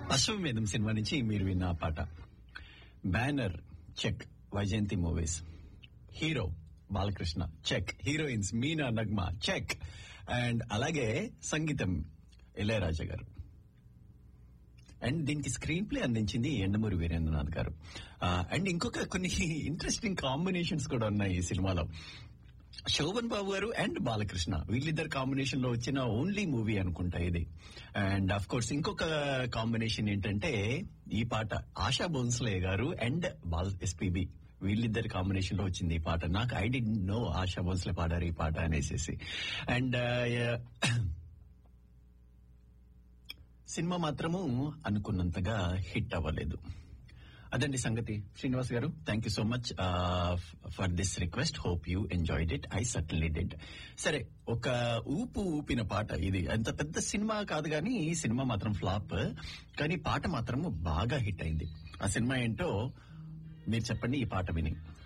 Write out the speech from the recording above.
అశ్వమేధం cinema నుంచి మీరు విన్న ఆ పాట banner check Vyjayanthi movies hero Balakrishna check heroines Meena Nagma check and అలాగే సంగీతం ఇళయరాజా గారు అండ్ దీనికి స్క్రీన్ ప్లే అందించింది ఎండమూరి వీరేంద్రనాథ్ గారు అండ్ ఇంకొక కొన్ని ఇంట్రెస్టింగ్ కాంబినేషన్స్ కూడా ఉన్నాయి ఈ సినిమాలో శోభన్ బాబు గారు అండ్ బాలకృష్ణ వీళ్ళిద్దరు కాంబినేషన్ లో వచ్చిన ఓన్లీ మూవీ అనుకుంటా ఇది అండ్ అఫ్ కోర్స్ ఇంకొక కాంబినేషన్ ఏంటంటే ఈ పాట ఆశా బోన్స్లే గారు అండ్ బాల్ ఎస్పీబి వీళ్ళిద్దరి కాంబినేషన్ లో వచ్చింది ఈ పాట నాకు ఐ డి నో ఆశా బోన్స్లే పాడారు ఈ పాట అనేసి అండ్ సినిమా మాత్రము అనుకున్నంతగా హిట్ అవ్వలేదు అదండి సంగతి శ్రీనివాస్ గారు thank you so much for this request hope you enjoyed it I certainly did సరే ఒక ఊపు ఊపిన పాట ఇది అంత పెద్ద సినిమా కాదు కానీ ఈ సినిమా మాత్రం ఫ్లాప్ కానీ పాట మాత్రం బాగా హిట్ అయింది ఆ సినిమా ఏంటో మీరు చెప్పండి ఈ పాట విని